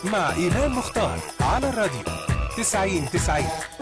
مع إيمان مختار على الراديو 90 90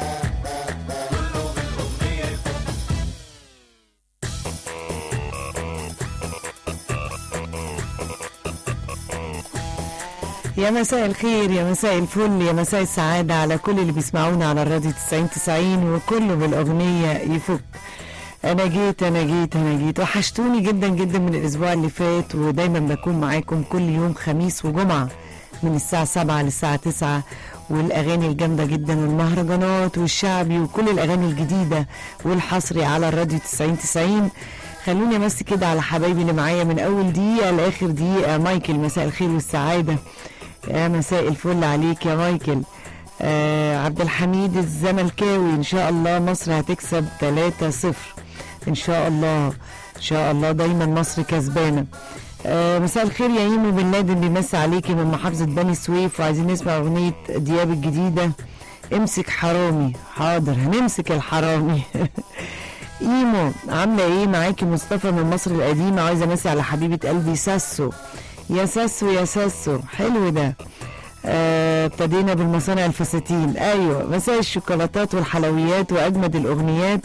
يا مساء الخير يا مساء الفل يا مساء السعادة على كل اللي بيسمعونا على الراديو 90 90 وكله بالأغنية يفك أنا جيت أنا جيت أنا جيت وحشتوني جدا جدا من الأسبوع اللي فات ودايما بكون معاكم كل يوم خميس وجمعة من الساعة 7 للساعة 9 والأغاني الجامدة جدا والمهرجانات والشعبي وكل الأغاني الجديدة والحصري على الراديو 90 90 خلوني بس كده على حبايبي اللي معايا من أول دقيقة لآخر دقيقة مايكل مساء الخير والسعادة يا مساء الفل عليك يا مايكل آه عبد الحميد الزملكاوي ان شاء الله مصر هتكسب 3-0 ان شاء الله ان شاء الله دايما مصر كسبانه آه مساء الخير يا ايمو بن لادن بيمسي عليكي من محافظه بني سويف وعايزين نسمع اغنيه دياب الجديده امسك حرامي حاضر هنمسك الحرامي ايمو عامله ايه معاكي مصطفى من مصر القديمه عايزه امسي على حبيبه قلبي ساسو يا ساسو يا ساسو حلو ده آه، ابتدينا بالمصانع الفساتين ايوه مساء الشوكولاتات والحلويات واجمد الاغنيات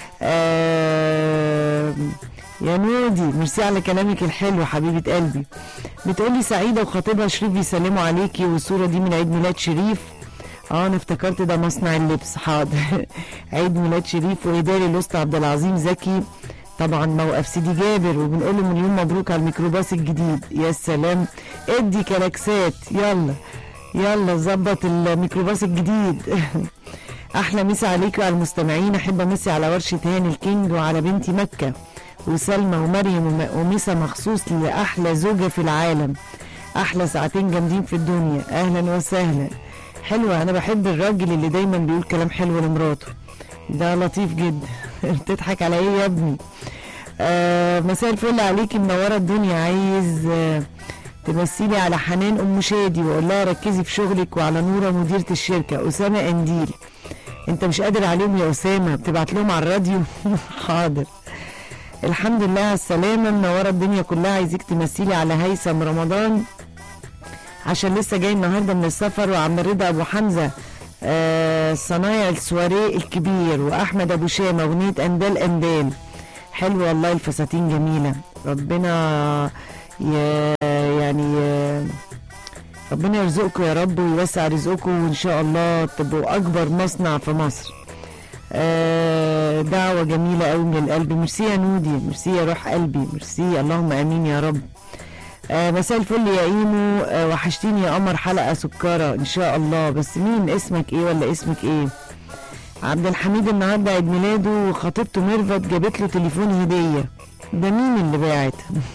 آه يا نودي ميرسي على كلامك الحلو حبيبه قلبي بتقولي سعيده وخطيبها شريف بيسلموا عليكي والصوره دي من عيد ميلاد شريف اه انا افتكرت ده مصنع اللبس حاضر عيد ميلاد شريف واداري الوسطى عبد العظيم زكي طبعا موقف سيدي جابر وبنقول له مليون مبروك على الميكروباص الجديد يا سلام ادي كلاكسات يلا يلا ظبط الميكروباص الجديد احلى مسا عليكم وعلى المستمعين احب امسي على ورشه هاني الكينج وعلى بنتي مكه وسلمى ومريم وم- ومسا مخصوص لاحلى زوجه في العالم احلى ساعتين جامدين في الدنيا اهلا وسهلا حلوه انا بحب الراجل اللي دايما بيقول كلام حلو لمراته ده لطيف جدا بتضحك على ايه يا ابني آه مساء الفل عليكي منوره الدنيا عايز آه تمثلي على حنان ام شادي واقول لها ركزي في شغلك وعلى نوره مديره الشركه اسامه قنديل انت مش قادر عليهم يا اسامه بتبعت لهم على الراديو حاضر الحمد لله على السلامه منوره الدنيا كلها عايزك تمثلي على هيثم رمضان عشان لسه جاي النهارده من السفر وعم رضا ابو حمزه آه صنايع السواريه الكبير واحمد ابو شامه اغنيه اندال اندال حلو والله الفساتين جميله ربنا ي... يعني ي... ربنا يرزقكم يا رب ويوسع رزقكم وان شاء الله تبقوا اكبر مصنع في مصر آه دعوه جميله قوي من القلب ميرسي يا نودي ميرسي يا روح قلبي ميرسي اللهم امين يا رب آه مساء الفل يا ايمو آه وحشتيني يا قمر حلقه سكره ان شاء الله بس مين اسمك ايه ولا اسمك ايه عبد الحميد النهارده عيد ميلاده وخطيبته ميرفت جابت له تليفون هديه ده مين اللي باعت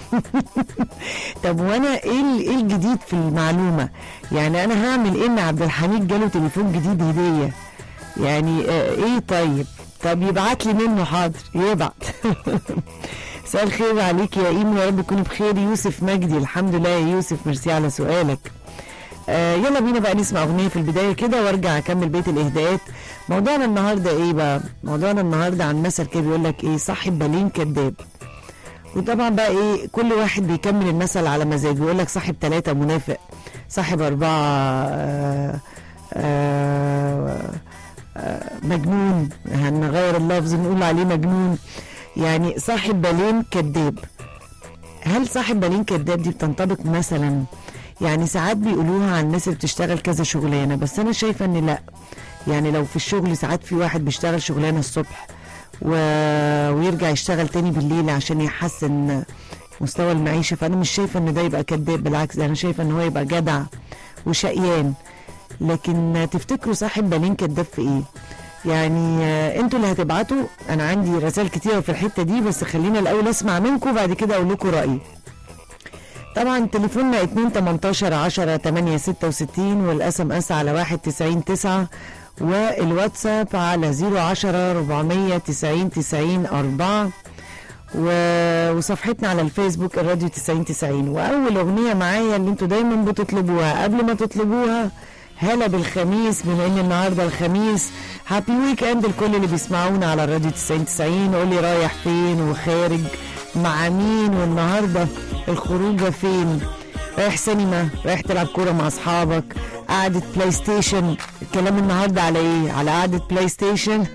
طب وانا ايه ال- ايه الجديد في المعلومه يعني انا هعمل ايه ان عبد الحميد جاله تليفون جديد هديه يعني آه ايه طيب طب يبعت لي منه حاضر يبعت مساء الخير عليك يا ايمو يا رب تكوني بخير يوسف مجدي الحمد لله يا يوسف ميرسي على سؤالك آه يلا بينا بقى نسمع اغنيه في البدايه كده وارجع اكمل بيت الاهداءات موضوعنا النهارده ايه بقى موضوعنا النهارده عن مثل كده بيقول لك ايه صاحب بالين كذاب وطبعا بقى ايه كل واحد بيكمل المثل على مزاجه يقول لك صاحب ثلاثة منافق صاحب أربعة آه آه آه مجنون هنغير اللفظ نقول عليه مجنون يعني صاحب بالين كذاب هل صاحب بالين كذاب دي بتنطبق مثلا يعني ساعات بيقولوها عن الناس اللي بتشتغل كذا شغلانه بس انا شايفه ان لا يعني لو في الشغل ساعات في واحد بيشتغل شغلانه الصبح و... ويرجع يشتغل تاني بالليل عشان يحسن مستوى المعيشه فانا مش شايفه ان ده يبقى كذاب بالعكس انا شايفه ان هو يبقى جدع وشقيان لكن تفتكروا صاحب بالين كذاب في ايه يعني آه، انتوا اللي هتبعتوا انا عندي رسائل كتيره في الحته دي بس خلينا الاول اسمع منكم وبعد كده اقول لكم رايي طبعا تليفوننا 2 18 10 8 66 والاس ام اس على 1 90 9 والواتساب على 010 490 90 4 و... وصفحتنا على الفيسبوك الراديو 90 90 واول اغنيه معايا اللي انتوا دايما بتطلبوها قبل ما تطلبوها هلا بالخميس بما ان النهارده الخميس هابي ويك اند لكل اللي بيسمعونا على الراديو 90 90 قول لي رايح فين وخارج مع مين والنهارده الخروجه فين رايح سينما رايح تلعب كوره مع اصحابك قعدة بلاي ستيشن الكلام النهارده على ايه على قعدة بلاي ستيشن